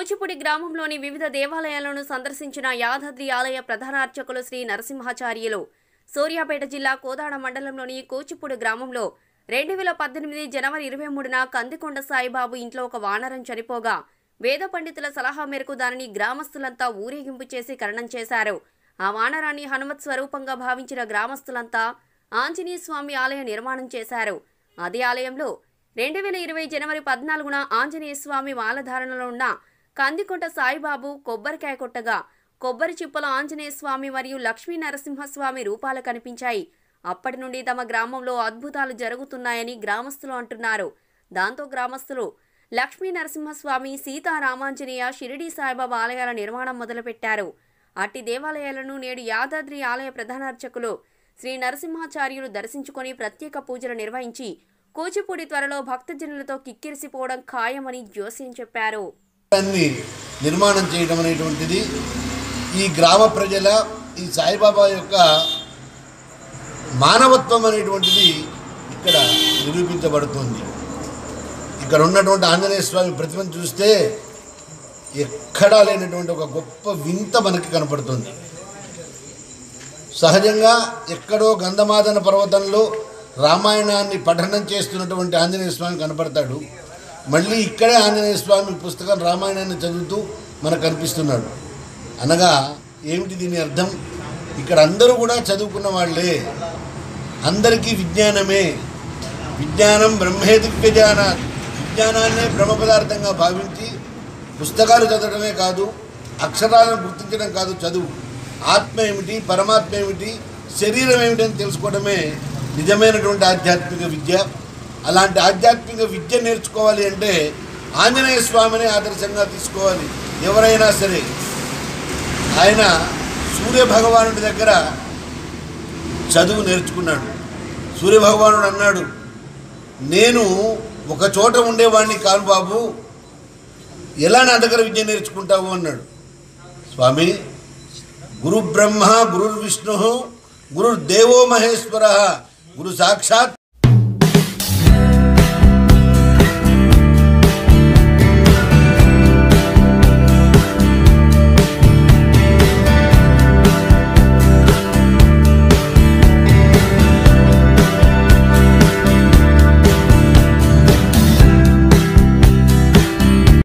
కూచిపూడి గ్రామంలోని వివిధ దేవాలయాలను సందర్శించిన యాదాద్రి ఆలయ ప్రధాన అర్చకులు శ్రీ నరసింహాచార్యులు సూర్యాపేట జిల్లా కోదాడ మండలంలోని కూచిపూడి గ్రామంలో రెండు వేల పద్దెనిమిది జనవరి ఇరవై మూడున కందికొండ సాయిబాబు ఇంట్లో ఒక వానరం చనిపోగా వేద పండితుల సలహా మేరకు దానిని గ్రామస్తులంతా ఊరేగింపు చేసి కరణం చేశారు ఆ వానరాన్ని హనుమత్ స్వరూపంగా భావించిన గ్రామస్తులంతా ఆంజనేయ స్వామి ఆలయ నిర్మాణం చేశారు అదే ఆలయంలో రెండు వేల ఇరవై జనవరి పద్నాలుగున ఆంజనేయ స్వామి మాలధారణలో ఉన్న కందికొంట సాయిబాబు కొబ్బరికాయ కొట్టగా కొబ్బరి చిప్పలో ఆంజనేయ స్వామి మరియు లక్ష్మీ నరసింహస్వామి రూపాలు కనిపించాయి అప్పటి నుండి తమ గ్రామంలో అద్భుతాలు జరుగుతున్నాయని గ్రామస్తులు అంటున్నారు దాంతో గ్రామస్తులు లక్ష్మీ నరసింహస్వామి సీతారామాంజనేయ షిరిడి సాయిబాబా ఆలయాల నిర్మాణం మొదలుపెట్టారు అట్టి దేవాలయాలను నేడు యాదాద్రి ఆలయ ప్రధాన అర్చకులు శ్రీ నరసింహాచార్యులు దర్శించుకొని ప్రత్యేక పూజలు నిర్వహించి కూచిపూడి త్వరలో భక్తజనులతో కిక్కిరిసిపోవడం ఖాయమని జోస్యం చెప్పారు దాన్ని నిర్మాణం చేయడం అనేటువంటిది ఈ గ్రామ ప్రజల ఈ సాయిబాబా యొక్క మానవత్వం అనేటువంటిది ఇక్కడ నిరూపించబడుతుంది ఇక్కడ ఉన్నటువంటి ఆంజనేయ స్వామి ప్రతిమను చూస్తే ఎక్కడా లేనటువంటి ఒక గొప్ప వింత మనకి కనపడుతుంది సహజంగా ఎక్కడో గంధమాదన పర్వతంలో రామాయణాన్ని పఠనం చేస్తున్నటువంటి ఆంజనేయ స్వామి కనపడతాడు మళ్ళీ ఇక్కడే ఆంజనేయ స్వామి పుస్తకం రామాయణాన్ని చదువుతూ మనకు కనిపిస్తున్నాడు అనగా ఏమిటి దీని అర్థం ఇక్కడ అందరూ కూడా చదువుకున్న వాళ్ళే అందరికీ విజ్ఞానమే విజ్ఞానం బ్రహ్మేది విజ్ఞాన విజ్ఞానాన్నే బ్రహ్మ పదార్థంగా భావించి పుస్తకాలు చదవడమే కాదు అక్షరాలను గుర్తించడం కాదు చదువు ఆత్మ ఏమిటి పరమాత్మ ఏమిటి శరీరం ఏమిటి అని తెలుసుకోవడమే నిజమైనటువంటి ఆధ్యాత్మిక విద్య అలాంటి ఆధ్యాత్మిక విద్య నేర్చుకోవాలి అంటే ఆంజనేయ స్వామిని ఆదర్శంగా తీసుకోవాలి ఎవరైనా సరే ఆయన సూర్య భగవానుడి దగ్గర చదువు నేర్చుకున్నాడు సూర్యభగవానుడు అన్నాడు నేను ఒక చోట ఉండేవాడిని కాను బాబు ఎలా నా దగ్గర విద్య నేర్చుకుంటావు అన్నాడు స్వామి గురు బ్రహ్మ గురు విష్ణు గురు దేవో మహేశ్వర గురు సాక్షాత్